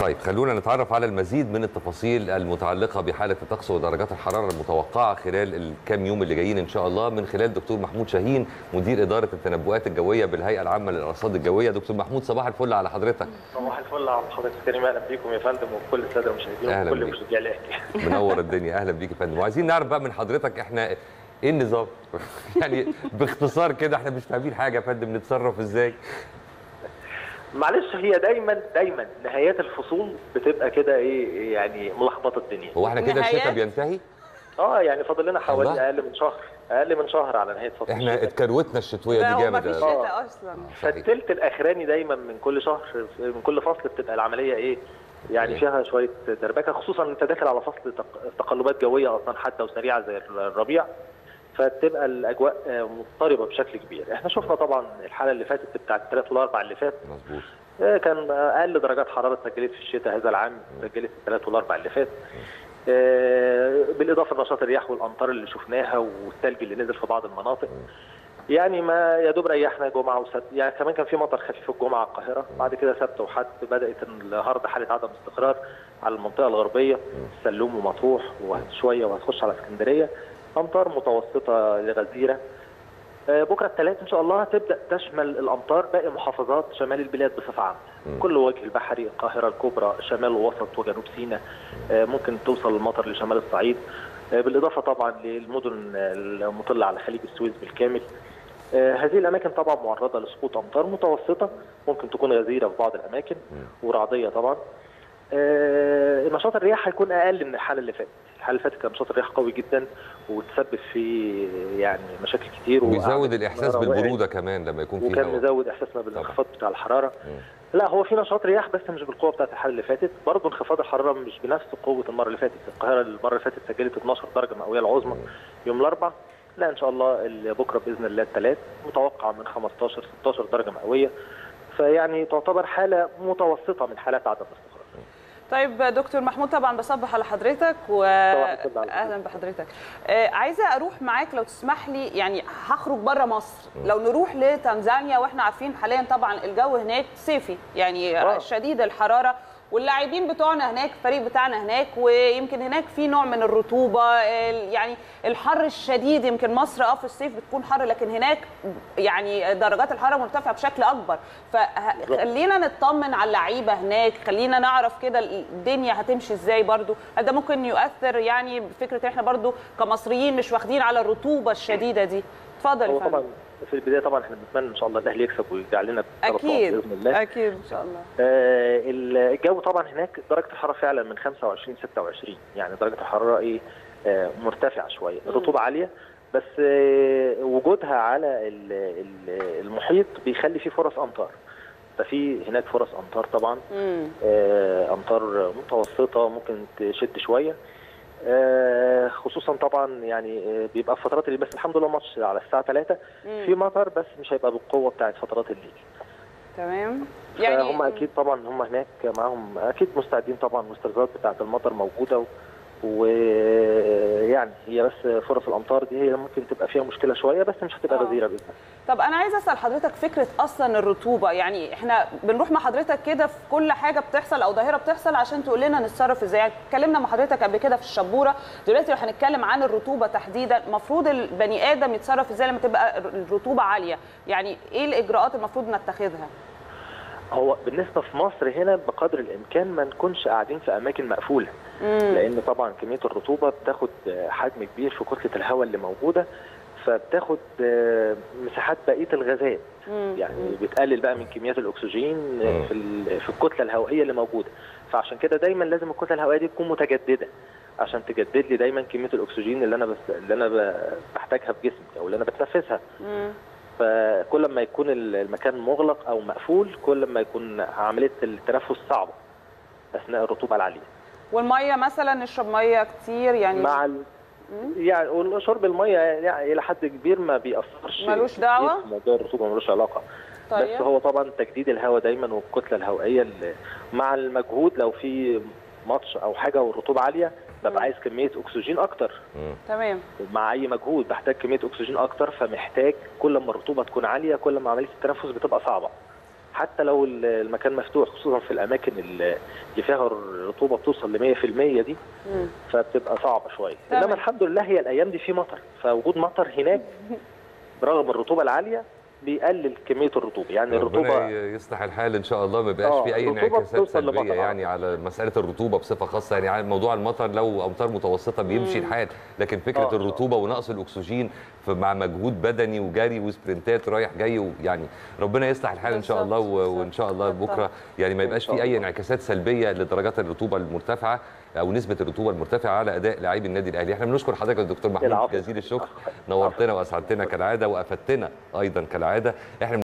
طيب خلونا نتعرف على المزيد من التفاصيل المتعلقه بحاله الطقس ودرجات الحراره المتوقعه خلال الكام يوم اللي جايين ان شاء الله من خلال دكتور محمود شاهين مدير اداره التنبؤات الجويه بالهيئه العامه للارصاد الجويه دكتور محمود صباح الفل على حضرتك صباح الفل على حضرتك كريم اهلا بيكم يا فندم وكل الساده المشاهدين أهلا وكل بيك. مشجعي الاهلي منور الدنيا اهلا بيك يا فندم وعايزين نعرف بقى من حضرتك احنا ايه النظام يعني باختصار كده احنا مش فاهمين حاجه يا فندم نتصرف ازاي معلش هي دايما دايما نهايات الفصول بتبقى كده ايه يعني ملخبطه الدنيا هو احنا كده الشتاء نهايات؟ بينتهي اه يعني فاضل لنا حوالي الله. اقل من شهر اقل من شهر على نهايه فصل احنا الشتاء. اتكروتنا الشتويه لا دي هو جامد مفيش يا- شتاء اصلا صحيح. فالتلت الاخراني دايما من كل شهر من كل فصل بتبقى العمليه ايه يعني إيه. فيها شويه دربكه خصوصا انت داخل على فصل تق- تقلبات جويه اصلا حاده وسريعه زي الربيع فتبقى الاجواء آه، مضطربه بشكل كبير احنا شفنا طبعا الحاله اللي فاتت بتاعت الثلاث والاربع اللي فات مظبوط آه، كان اقل درجات حراره سجلت في الشتاء هذا العام سجلت الثلاث والاربع اللي فات آه، بالاضافه لنشاط الرياح والامطار اللي شفناها والثلج اللي نزل في بعض المناطق يعني ما يا دوب ريحنا جمعه وسبت يعني كمان كان في مطر خفيف الجمعه على القاهره بعد كده سبت وحد بدات النهارده حاله عدم استقرار على المنطقه الغربيه السلوم ومطروح وشويه وهتخش على اسكندريه امطار متوسطه لغزيره آه، بكره الثلاث ان شاء الله هتبدا تشمل الامطار باقي محافظات شمال البلاد بصفه عامه كل وجه البحري القاهره الكبرى شمال ووسط وجنوب سيناء آه، ممكن توصل المطر لشمال الصعيد آه، بالاضافه طبعا للمدن المطله على خليج السويس بالكامل آه، هذه الاماكن طبعا معرضه لسقوط امطار متوسطه ممكن تكون غزيره في بعض الاماكن ورعديه طبعا آه، نشاط الرياح هيكون اقل من الحاله اللي فاتت الحاله اللي فاتت كان نشاط الرياح قوي جدا وتسبب في يعني مشاكل كتير وبيزود وقعدت الاحساس النهار وقعت. بالبروده كمان لما يكون في وكان هواء مزود احساسنا بالانخفاض بتاع الحراره لا هو في نشاط رياح بس مش بالقوه بتاعت الحاله اللي فاتت برضه انخفاض الحراره مش بنفس قوه المره اللي فاتت القاهره المره اللي فاتت سجلت 12 درجه مئويه العظمى يوم الاربعاء لا ان شاء الله ال- بكره باذن الله الثلاث متوقع من 15 16 درجه مئويه فيعني تعتبر حاله متوسطه من حالات عدم الاستقرار طيب دكتور محمود طبعا بصبح على حضرتك و صباح الفل على اهلا بحضرتك آه، عايزه اروح معاك لو تسمح لي يعني هخرج بره مصر لو نروح لتنزانيا واحنا عارفين حاليا طبعا الجو هناك صيفي يعني آه. شديد الحراره واللاعبين بتوعنا هناك الفريق بتاعنا هناك ويمكن هناك في نوع من الرطوبه ال- يعني الحر الشديد يمكن مصر اه في الصيف بتكون حر لكن هناك يعني درجات الحراره مرتفعه بشكل اكبر فخلينا نطمن على اللعيبه هناك خلينا نعرف كده الدنيا هتمشي ازاي برضو هل ده ممكن يؤثر يعني بفكره ان احنا برضو كمصريين مش واخدين على الرطوبه الشديده دي اتفضل هو يا فندم طبعا في البدايه طبعا احنا بنتمنى ان شاء الله الاهلي يكسب ويرجع لنا بثلاث نقط اكيد باذن الله اكيد ان شاء الله آه، الجو طبعا هناك درجه الحراره فعلا من 25 26 يعني درجه الحراره ايه آه، مرتفعه شويه الرطوبه عاليه بس آه، وجودها على ال- ال- المحيط بيخلي فيه فرص امطار ففي هناك فرص امطار طبعا امم آه، امطار متوسطه ممكن تشد شويه آه، خصوصا طبعا يعني آه، بيبقى في فترات الليل بس الحمد لله ماتش على الساعه 3 في مطر بس مش هيبقى بالقوه بتاعت فترات الليل تمام يعني هم اكيد طبعا هم هناك معاهم اكيد مستعدين طبعا المستلزمات بتاعه المطر موجوده ويعني هي بس فرص الامطار دي هي ممكن تبقى فيها مشكله شويه بس مش هتبقى آه. غزيره باذن الله طب انا عايزه اسال حضرتك فكره اصلا الرطوبه يعني احنا بنروح مع حضرتك كده في كل حاجه بتحصل او ظاهره بتحصل عشان تقول لنا نتصرف ازاي يعني اتكلمنا مع حضرتك قبل كده في الشبوره دلوقتي لو هنتكلم عن الرطوبه تحديدا المفروض البني ادم يتصرف ازاي لما تبقى الرطوبه عاليه يعني ايه الاجراءات المفروض نتخذها هو بالنسبه في مصر هنا بقدر الامكان ما نكونش قاعدين في اماكن مقفوله لان طبعا كميه الرطوبه بتاخد آه، حجم كبير في كتله الهواء اللي موجوده فبتاخد آه، مساحات بقيه الغازات يعني بتقلل بقى من كميات الاكسجين آه، في ال- في الكتله الهوائيه اللي موجوده فعشان كده دايما لازم الكتله الهوائيه دي تكون متجدده عشان تجدد لي دايما كميه الاكسجين اللي انا بس اللي انا ب- بحتاجها في جسمي او اللي انا بتنفسها مم. فكل ما يكون المكان مغلق او مقفول كل ما يكون عمليه التنفس صعبه اثناء الرطوبه العاليه والميه مثلا نشرب ميه كتير يعني مع ال... يعني وشرب الميه يعني الى حد كبير ما بيأثرش ملوش كتير دعوة؟ في موضوع الرطوبه ملوش علاقه طيب. بس هو طبعا تجديد الهواء دايما والكتله الهوائيه اللي مع المجهود لو في ماتش او حاجه والرطوبه عاليه ببقى عايز كميه اكسجين اكتر تمام مع اي مجهود بحتاج كميه اكسجين اكتر فمحتاج كل ما الرطوبه تكون عاليه كل ما عمليه التنفس بتبقى صعبه حتى لو ال- المكان مفتوح خصوصا في الاماكن اللي فيها الرطوبه بتوصل ل 100% دي مم. فبتبقى صعبه شويه تمام. انما الحمد لله هي الايام دي في مطر فوجود مطر هناك برغم الرطوبه العاليه بيقلل كميه الرطوبه يعني ربنا الرطوبه يصلح الحال ان شاء الله ما يبقاش آه، في اي الرطوبة انعكاسات بتوصل سلبيه لمطر يعني على مساله الرطوبه بصفه خاصه يعني على موضوع المطر لو امطار متوسطه بيمشي الحال لكن فكره آه. الرطوبه ونقص الاكسجين ف- مع مجهود بدني وجري وسبرنتات رايح جاي ويعني ربنا يصلح الحال ان شاء الله و- بالظبط، وان شاء الله بالظبط. بكره يعني ما يبقاش إن شاء في اي الله. انعكاسات سلبيه لدرجات الرطوبه المرتفعه او نسبه الرطوبه المرتفعه على اداء لاعبي النادي الاهلي احنا بنشكر حضرتك يا دكتور محمود العفو. جزيل الشكر نورتنا واسعدتنا كالعاده وافدتنا ايضا كالعاده احنا